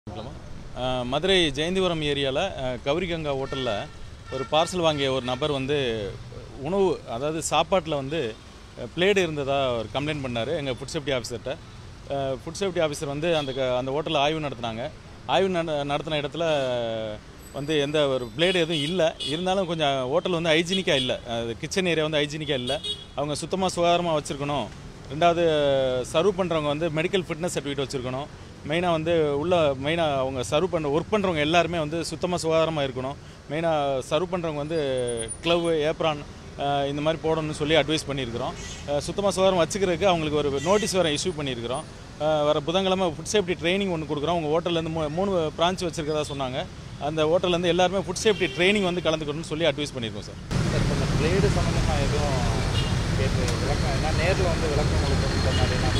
அஹ், மதுரை ஜெயந்திபுரம் ஏரியாவில் கௌரிகங்கா ஹோட்டலில் ஒரு பார்சல் வாங்கிய ஒரு நபர் வந்து உணவு அதாவது சாப்பாட்டில் வந்து பிளேடு இருந்ததாக ஒரு கம்ப்ளைண்ட் பண்ணார் எங்கள் ஃபுட் சேஃப்டி ஆஃபீஸர்கிட்ட ஃபுட் சேஃப்டி ஆஃபீஸர் வந்து அந்த க- அந்த ஹோட்டலில் ஆய்வு நடத்தினாங்க ஆய்வு நட- நடத்தின இடத்துல வந்து எந்த ஒரு பிளேடு எதுவும் இல்லை இருந்தாலும் கொஞ்சம் ஹோட்டல் வந்து ஹைஜீனிக்காக இல்லை கிச்சன் ஏரியா வந்து ஹைஜீனிக்காக இல்லை அவங்க சுத்தமாக சுகாதாரமாக வச்சுருக்கணும் ரெண்டாவது சர்வ் பண்ணுறவங்க வந்து மெடிக்கல் ஃபிட்னஸ் சர்டிஃபிகேட் வச்சுருக்கணும் மெயினாக வந்து உள்ள மெயினாக அவங்க சர்வ் பண்ண ஒர்க் பண்ணுறவங்க எல்லாருமே வந்து சுத்தமாக சுகாதாரமாக இருக்கணும் மெயினாக சர்வ் பண்ணுறவங்க வந்து க்ளவ் ஏப்ரான் இந்த மாதிரி போடணும்னு சொல்லி அட்வைஸ் பண்ணியிருக்கிறோம் சுத்தமாக சுகாதாரம் வச்சுக்கிறதுக்கு அவங்களுக்கு ஒரு நோட்டீஸ் வேறு இஷ்யூ பண்ணியிருக்கிறோம் அஹ் வர புதன்கிழமை ஃபுட் சேஃப்டி ட்ரைனிங் ஒன்று கொடுக்குறோம் உங்கள் ஹோட்டல்லேருந்து மூ மூணு பிரான்ச் வச்சுருக்கதா சொன்னாங்க அந்த ஹோட்டல்லேருந்து எல்லாருமே ஃபுட் சேஃப்டி ட்ரைனிங் வந்து கலந்துக்கணும்னு சொல்லி அட்வைஸ் பண்ணியிருக்கோம் சார் சார் இப்போ இந்த பிளேடு சம்மந்தமாக எதுவும் கேட்டு விளக்கம் ஏன்னா நேரில் வந்து விளக்கம் கொடுக்குற மாதிரி நான்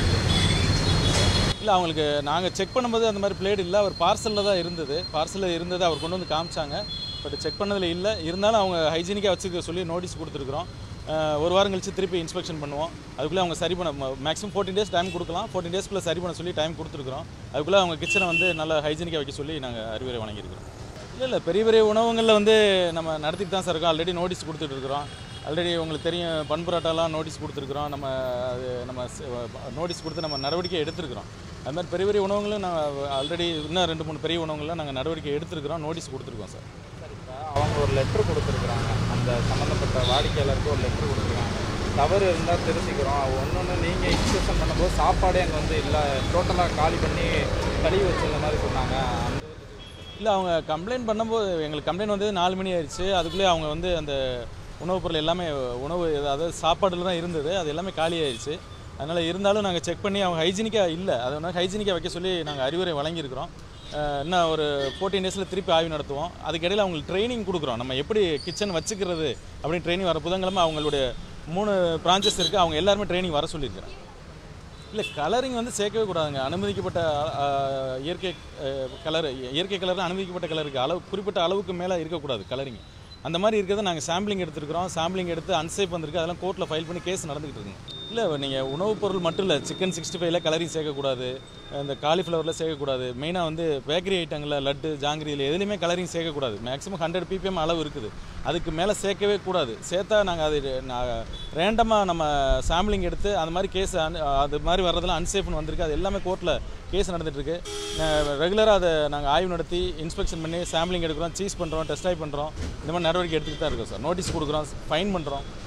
இல்லை அவங்களுக்கு நாங்கள் செக் பண்ணும்போது அந்த மாதிரி பிளேடு இல்லை அவர் பார்சலில் தான் இருந்தது பார்சலில் இருந்தது அவர் கொண்டு வந்து காமிச்சாங்க பட் செக் பண்ணதில் இல்லை இருந்தாலும் அவங்க ஹைஜீனிக்காக வச்சுக்க சொல்லி நோட்டீஸ் கொடுத்துருக்குறோம் அஹ் ஒரு வாரம் கழிச்சு திருப்பி இன்ஸ்பெக்ஷன் பண்ணுவோம் அதுக்குள்ளே அவங்க சரி பண்ண மேக்ஸிமம் ஃபோர்டீன் டேஸ் டைம் கொடுக்கலாம் ஃபோர்டீன் டேஸ்க்குள்ளே சரி பண்ண சொல்லி டைம் கொடுத்துருக்குறோம் அதுக்குள்ளே அவங்க கிச்சனை வந்து நல்லா ஹைஜீனிக்காக வைக்க சொல்லி நாங்கள் அறிவுரை வழங்கியிருக்கிறோம் இல்லை இல்லை பெரிய பெரிய உணவகங்களில் வந்து நம்ம நடத்திட்டு தான் சார் இருக்கோம் ஆல்ரெடி நோட்டீஸ் கொடுத்துட்டு இருக்கிறோம் ஆல்ரெடி உங்களுக்கு தெரியும் பண்புராட்டாலாம் நோட்டீஸ் கொடுத்துருக்குறோம் நம்ம அது நம்ம நோட்டீஸ் கொடுத்து நம்ம நடவடிக்கை எடுத்திருக்கிறோம் அது மாதிரி பெரிய பெரிய உணவங்களும் நாங்கள் ஆல்ரெடி இன்னும் ரெண்டு மூணு பெரிய உணவங்களில் நாங்கள் நடவடிக்கை எடுத்திருக்கிறோம் நோட்டீஸ் கொடுத்துருக்கோம் சார் சார் இப்போ அவங்க ஒரு லெட்ரு கொடுத்துருக்குறாங்க அந்த சம்மந்தப்பட்ட வாடிக்கையாளருக்கு ஒரு லெட்ரு கொடுத்துருக்காங்க தவறு இருந்தால் தெரிஞ்சுக்கிறோம் ஒன்று ஒன்று நீங்கள் இன்ஸ்பெக்ஷன் பண்ணும்போது சாப்பாடே அங்கே வந்து இல்லை டோட்டலாக காலி பண்ணி கழுவி வச்சிருந்த மாதிரி சொன்னாங்க அந்த இல்லை அவங்க கம்ப்ளைண்ட் பண்ணும்போது எங்களுக்கு கம்ப்ளைண்ட் வந்தது நாலு மணி ஆயிடுச்சு அதுக்குள்ளே அவங்க வந்து அந்த உணவுப் பொருள் எல்லாமே உணவு அதாவது சாப்பாடுல தான் இருந்தது அது எல்லாமே காலி ஆயிடுச்சு அதனால் இருந்தாலும் நாங்கள் செக் பண்ணி அவங்க ஹைஜீனிக்காக இல்லை அதை வந்து ஹைஜீனிக்காக வைக்க சொல்லி நாங்கள் அறிவுரை வழங்கியிருக்கிறோம் அஹ் இன்னும் ஒரு ஃபோர்டீன் டேஸில் திருப்பி ஆய்வு நடத்துவோம் அதுக்கிடையில் அவங்களுக்கு ட்ரைனிங் கொடுக்குறோம் நம்ம எப்படி கிச்சன் வச்சுக்கிறது அப்படின்னு ட்ரைனிங் வர புதன்கிழமை அவங்களுடைய மூணு பிரான்ச்சஸ் இருக்குது அவங்க எல்லாருமே ட்ரைனிங் வர சொல்லியிருக்கிறேன் இல்லை கலரிங் வந்து சேர்க்கவே கூடாதுங்க அனுமதிக்கப்பட்ட அஹ், இயற்கை கலர் இயற்கை கலர் அனுமதிக்கப்பட்ட கலருக்கு அளவு குறிப்பிட்ட அளவுக்கு மேலே இருக்கக்கூடாது கலரிங் அந்த மாதிரி இருக்கிறத நாங்கள் சாம்பிளிங் எடுத்துருக்கிறோம் சாம்பிளிங் எடுத்து அன்சேஃப் வந்திருக்கு அதெல்லாம் கோர்ட்டில் ஃபைல் பண்ணி கேஸ் நடந்துகிட்டு இருக்குங்க இல்லை நீங்கள் உணவுப் பொருள் மட்டும் இல்லை சிக்கன் சிக்ஸ்டி ஃபைவ்ல கலரிங் சேர்க்கக்கூடாது இந்த காலிஃப்ளவரில் சேர்க்கக்கூடாது மெயினாக வந்து பேக்கரி ஐட்டங்களில் லட்டு ஜாங்கிரியில் எதுலேயுமே கலரிங் சேர்க்கக்கூடாது மேக்ஸிமம் ஹண்ட்ரட் பிபிஎம் அளவு இருக்குது அதுக்கு மேலே சேர்க்கவே கூடாது சேர்த்தா நாங்கள் அது ரேண்டமாக நம்ம சாம்பிளிங் எடுத்து அந்த மாதிரி கேஸ் அது மாதிரி வர்றதெல்லாம் அன்சேஃப்னு வந்திருக்கு அது எல்லாமே கோர்ட்டில் கேஸ் நடந்துட்டுருக்கு ரெகுலராக அதை நாங்கள் ஆய்வு நடத்தி இன்ஸ்பெக்ஷன் பண்ணி சாம்பிளிங் எடுக்கிறோம் சீஸ் பண்ணுறோம் டெஸ்ட் ட்ரைவ் பண்ணுறோம் இந்த மாதிரி நடவடிக்கை எடுத்துக்கிட்டு தான் இருக்கோம் சார் நோட்டீஸ் கொடுக்குறோம் ஃபைன் பண்ணுறோம்